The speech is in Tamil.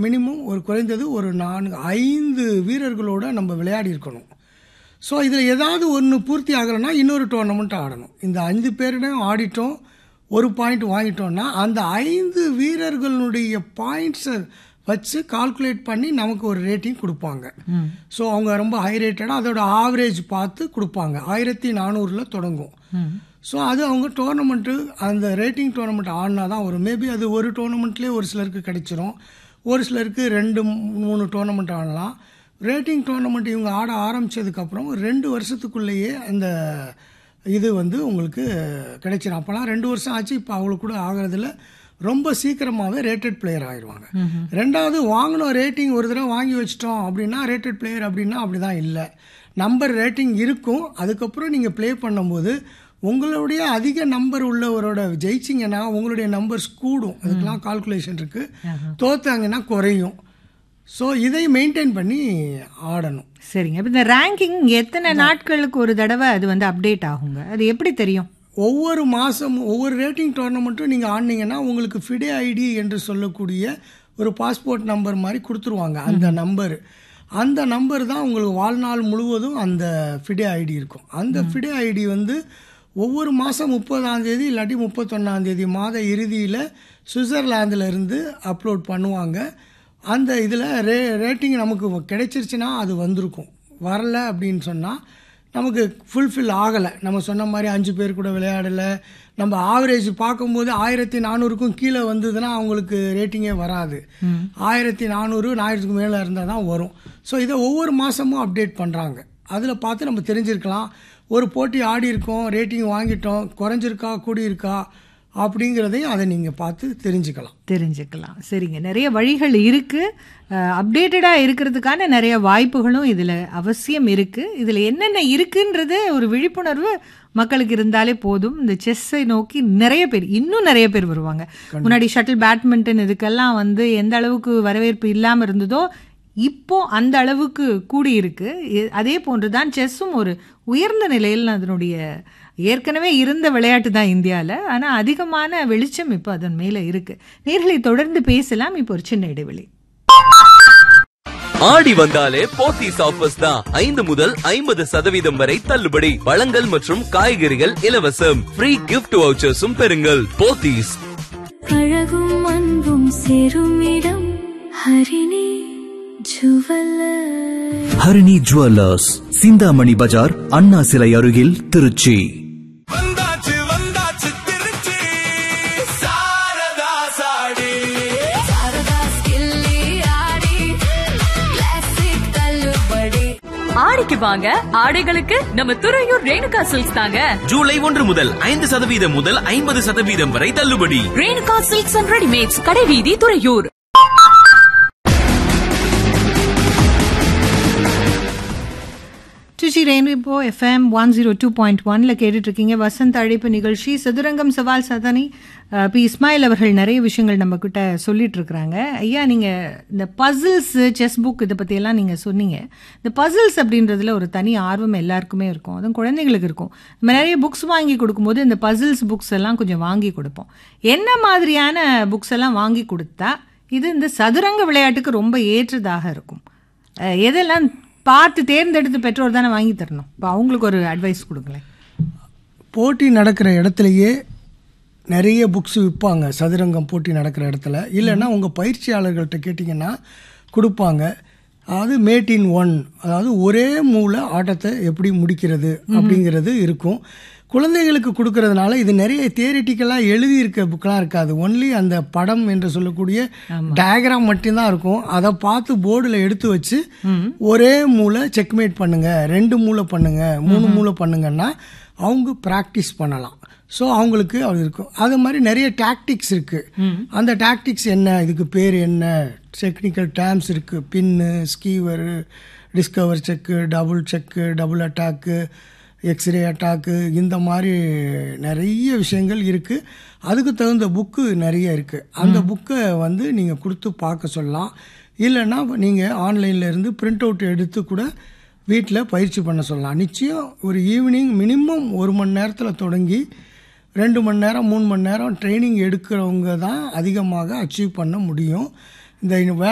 மினிமம் ஒரு குறைந்தது ஒரு நான்கு ஐந்து வீரர்களோட நம்ம விளையாடி இருக்கணும் ஸோ இதில் ஏதாவது ஒன்று பூர்த்தி ஆகலைன்னா இன்னொரு டோர்னமெண்ட் ஆடணும் இந்த அஞ்சு பேரிடம் ஆடிட்டோம் ஒரு பாயிண்ட் வாங்கிட்டோம்னா அந்த ஐந்து வீரர்களுடைய பாயிண்ட்ஸை வச்சு கால்குலேட் பண்ணி நமக்கு ஒரு ரேட்டிங் கொடுப்பாங்க ஸோ அவங்க ரொம்ப ஹை ரேட்டடாக அதோட ஆவரேஜ் பார்த்து கொடுப்பாங்க ஆயிரத்தி நானூறில் தொடங்கும் ஸோ அது அவங்க டோர்னமெண்ட்டு அந்த ரேட்டிங் டோர்னமெண்ட் ஆடினா தான் வரும் மேபி அது ஒரு டோர்னமெண்ட்லேயே ஒரு சிலருக்கு கிடைச்சிரும் ஒரு சிலருக்கு ரெண்டு மூணு டோர்னமெண்ட் ஆடலாம் ரேட்டிங் டோர்னமெண்ட் இவங்க ஆட ஆரம்பித்ததுக்கப்புறம் ரெண்டு வருஷத்துக்குள்ளேயே அந்த இது வந்து உங்களுக்கு கிடைச்சிடும் அப்போலாம் ரெண்டு வருஷம் ஆச்சு இப்போ அவங்களுக்கு கூட ஆகிறதுல ரொம்ப சீக்கிரமாகவே ரேட்டட் பிளேயர் ஆயிடுவாங்க ரெண்டாவது வாங்கினோம் ரேட்டிங் ஒரு தடவை வாங்கி வச்சிட்டோம் அப்படின்னா ரேட்டட் பிளேயர் அப்படின்னா அப்படி தான் இல்லை நம்பர் ரேட்டிங் இருக்கும் அதுக்கப்புறம் நீங்கள் ப்ளே பண்ணும்போது உங்களுடைய அதிக நம்பர் உள்ளவரோட ஜெயிச்சிங்கன்னா உங்களுடைய நம்பர்ஸ் கூடும் அதுக்கெல்லாம் கால்குலேஷன் இருக்குது தோத்தாங்கன்னா குறையும் ஸோ இதை மெயின்டைன் பண்ணி ஆடணும் சரிங்க இப்போ இந்த ரேங்கிங் எத்தனை நாட்களுக்கு ஒரு தடவை அது வந்து அப்டேட் ஆகுங்க அது எப்படி தெரியும் ஒவ்வொரு மாதமும் ஒவ்வொரு ரேட்டிங் டோர்னமெண்ட்டும் நீங்கள் ஆடினீங்கன்னா உங்களுக்கு ஃபிடே ஐடி என்று சொல்லக்கூடிய ஒரு பாஸ்போர்ட் நம்பர் மாதிரி கொடுத்துருவாங்க அந்த நம்பர் அந்த நம்பர் தான் உங்களுக்கு வாழ்நாள் முழுவதும் அந்த ஃபிடே ஐடி இருக்கும் அந்த ஃபிடே ஐடி வந்து ஒவ்வொரு மாதம் முப்பதாம் தேதி இல்லாட்டி முப்பத்தொன்னாம் தேதி மாத இறுதியில் சுவிட்சர்லாந்துல இருந்து அப்லோட் பண்ணுவாங்க அந்த இதில் ரே ரேட்டிங் நமக்கு கிடைச்சிருச்சுன்னா அது வந்திருக்கும் வரல அப்படின்னு சொன்னால் நமக்கு ஃபுல்ஃபில் ஆகலை நம்ம சொன்ன மாதிரி அஞ்சு பேர் கூட விளையாடலை நம்ம ஆவரேஜ் பார்க்கும்போது ஆயிரத்தி நானூறுக்கும் கீழே வந்ததுன்னா அவங்களுக்கு ரேட்டிங்கே வராது ஆயிரத்தி நானூறு ஆயிரத்துக்கு மேலே இருந்தால் தான் வரும் ஸோ இதை ஒவ்வொரு மாதமும் அப்டேட் பண்ணுறாங்க அதில் பார்த்து நம்ம தெரிஞ்சிருக்கலாம் ஒரு போட்டி ஆடி இருக்கோம் ரேட்டிங் வாங்கிட்டோம் குறைஞ்சிருக்கா கூடியிருக்கா அப்படிங்கிறதையும் அதை நீங்கள் பார்த்து தெரிஞ்சுக்கலாம் தெரிஞ்சுக்கலாம் சரிங்க நிறைய வழிகள் இருக்குது அப்டேட்டடாக இருக்கிறதுக்கான நிறைய வாய்ப்புகளும் இதில் அவசியம் இருக்குது இதில் என்னென்ன இருக்குன்றது ஒரு விழிப்புணர்வு மக்களுக்கு இருந்தாலே போதும் இந்த செஸ்ஸை நோக்கி நிறைய பேர் இன்னும் நிறைய பேர் வருவாங்க முன்னாடி ஷட்டில் பேட்மிண்டன் இதுக்கெல்லாம் வந்து எந்த அளவுக்கு வரவேற்பு இல்லாமல் இருந்ததோ இப்போ அந்த அளவுக்கு கூடி இருக்கு இ- அதே போன்று தான் செஸ்ஸும் ஒரு உயர்ந்த நிலையில் அதனுடைய ஏற்கனவே இருந்த விளையாட்டு தான் இந்தியாவில் ஆனால் அதிகமான வெளிச்சம் இப்போ அதன் மேலே இருக்கு நேர்களை தொடர்ந்து பேசலாம் இப்போ ஒரு சின்ன இடைவெளி ஆடி வந்தாலே போத்தீஸ் ஆஃபர்ஸ் தான் ஐந்து முதல் ஐம்பது சதவீதம் வரை தள்ளுபடி பழங்கள் மற்றும் காய்கறிகள் இலவசம் ஃப்ரீ கிஃப்ட் வவுச்சர்ஸும் பெறுங்கள் போத்தீஸ் அழகும் அன்பும் சேரும் இடம் ஹரிணி ஜுவல்லர் ஹரிணி ஜுவல்லர்ஸ் சிந்தாமணி பஜார் அண்ணா சிலை அருகில் திருச்சி வந்தாச்சு வந்தாச்சு திருச்சி சாரதா சாடி ஆடிக்கு வாங்க ஆடைகளுக்கு நம்ம துறையூர் ரேணுகா சில்க்ஸ் தாங்க ஜூலை ஒன்று முதல் ஐந்து சதவீதம் முதல் ஐம்பது சதவீதம் வரை தள்ளுபடி ரேணுகா சில்க்ஸ் அண்ட் ரெடிமேட்ஸ் கடைவீதி Thuraiyur Trichy Rainbow FM one zero two point ஒன்ல கேட்டுட்டு இருக்கீங்க வசந்த் அழைப்பு நிகழ்ச்சி சதுரங்கம் சவால் சதனி அஹ், பி இஸ்மாயில் அவர்கள் நிறைய விஷயங்கள் நம்ம கிட்ட சொல்லிட்டு இருக்கிறாங்க ஐயா நீங்க இந்த பசில்ஸ் செஸ் புக் இதை பத்தி எல்லாம் நீங்க சொன்னீங்க இந்த பசில்ஸ் அப்படின்றதுல ஒரு தனி ஆர்வம் எல்லாருக்குமே இருக்கும் அதுவும் குழந்தைங்களுக்கு இருக்கும் நம்ம நிறைய புக்ஸ் வாங்கி கொடுக்கும்போது இந்த பசில்ஸ் புக்ஸ் எல்லாம் கொஞ்சம் வாங்கி கொடுப்போம் என்ன மாதிரியான புக்ஸ் எல்லாம் வாங்கி கொடுத்தா இது இந்த சதுரங்க விளையாட்டுக்கு ரொம்ப ஏற்றதாக இருக்கும் அஹ், எதெல்லாம் பார்த்து தேர்ந்தெடுத்து பெற்றோர் தானே வாங்கி தரணும் இப்போ அவங்களுக்கு ஒரு அட்வைஸ் கொடுங்களேன் போட்டி நடக்கிற இடத்துலையே நிறைய புக்ஸ் விற்பாங்க சதுரங்கம் போட்டி நடக்கிற இடத்துல இல்லைன்னா உங்கள் பயிற்சியாளர்கள்ட்ட கேட்டிங்கன்னா கொடுப்பாங்க அதாவது மேட் இன் ஒன் அதாவது ஒரே மூல ஆட்டத்தை எப்படி முடிக்கிறது அப்படிங்கிறது இருக்கும் குழந்தைகளுக்கு கொடுக்கறதுனால இது நிறைய தியரிட்டிக்கலாக எழுதியிருக்க புக்கெலாம் இருக்காது ஒன்லி அந்த படம் என்று சொல்லக்கூடிய டயக்ராம் மட்டும்தான் இருக்கும் அதை பார்த்து போர்டில் எடுத்து வச்சு ஒரே மூளை செக்மேட் பண்ணுங்க ரெண்டு மூளை பண்ணுங்க மூணு மூளை பண்ணுங்கன்னா அவங்க ப்ராக்டிஸ் பண்ணலாம் ஸோ அவங்களுக்கு அது இருக்கும் அது மாதிரி நிறைய டாக்டிக்ஸ் இருக்குது அந்த டாக்டிக்ஸ் என்ன இதுக்கு பேர் என்ன டெக்னிக்கல் டேர்ம்ஸ் இருக்குது pin skewer discover check double check double attack x-ray attack இந்த மாதிரி நிறைய விஷயங்கள் இருக்குது அதுக்கு தகுந்த புக்கு நிறைய இருக்குது அந்த புக்கை வந்து நீங்கள் கொடுத்து பார்க்க சொல்லலாம் இல்லைன்னா நீங்கள் ஆன்லைனில் இருந்து பிரிண்ட் அவுட் எடுத்து கூட வீட்டில் பயிற்சி பண்ண சொல்லலாம் நிச்சயம் ஒரு ஈவினிங் மினிமம் ஒரு மணி நேரத்தில் தொடங்கி ரெண்டு மணி நேரம் மூணு மணி நேரம் ட்ரைனிங் எடுக்கிறவங்க தான் அதிகமாக அச்சீவ் பண்ண முடியும் இந்த